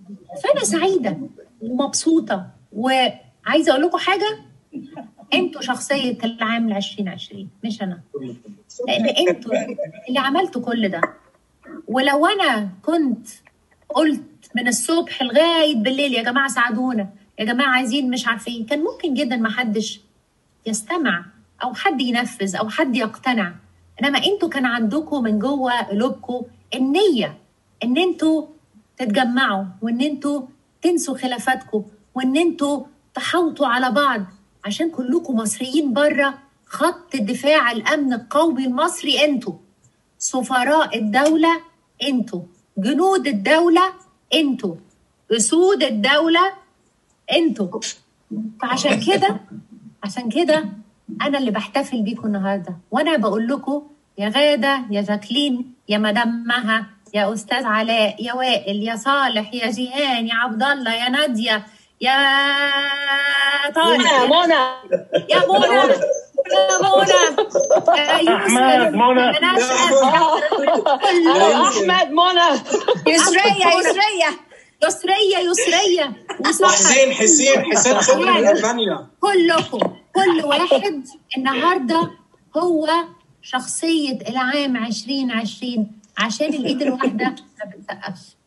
فانا سعيده ومبسوطه وعايزه اقول لكم حاجه انتوا شخصيه العام 2020 مش انا لان انتوا اللي عملتوا كل ده ولو انا كنت قلت من الصبح لغايه بالليل يا جماعه ساعدونا يا جماعه عايزين مش عارفين كان ممكن جدا ما حدش يستمع او حد ينفذ او حد يقتنع انما انتوا كان عندكم من جوه قلوبكم النيه ان انتوا تتجمعوا وان انتوا تنسوا خلافاتكم وان انتوا تحوطوا على بعض عشان كلكم مصريين بره خط الدفاع الامن القومي المصري انتوا سفراء الدوله انتوا جنود الدوله انتوا اسود الدوله انتوا فعشان كده عشان كده انا اللي بحتفل بيكم النهارده وانا بقول لكم يا غاده يا جاكلين يا مدام مها يا استاذ علاء يا وائل يا صالح يا جيهان يا عبد الله يا ناديه يا طارق منى منى يا منى يا منى يا يوسف أحمد، منى. يا نشأت يا احمد منى يسرية يسرية يسرية يسرية وسحر وحسين حسين حسين شكرا من اسبانيا كلكم كل واحد النهارده هو شخصية العام 2020 عشان الإيد الواحدة ما بتسقفش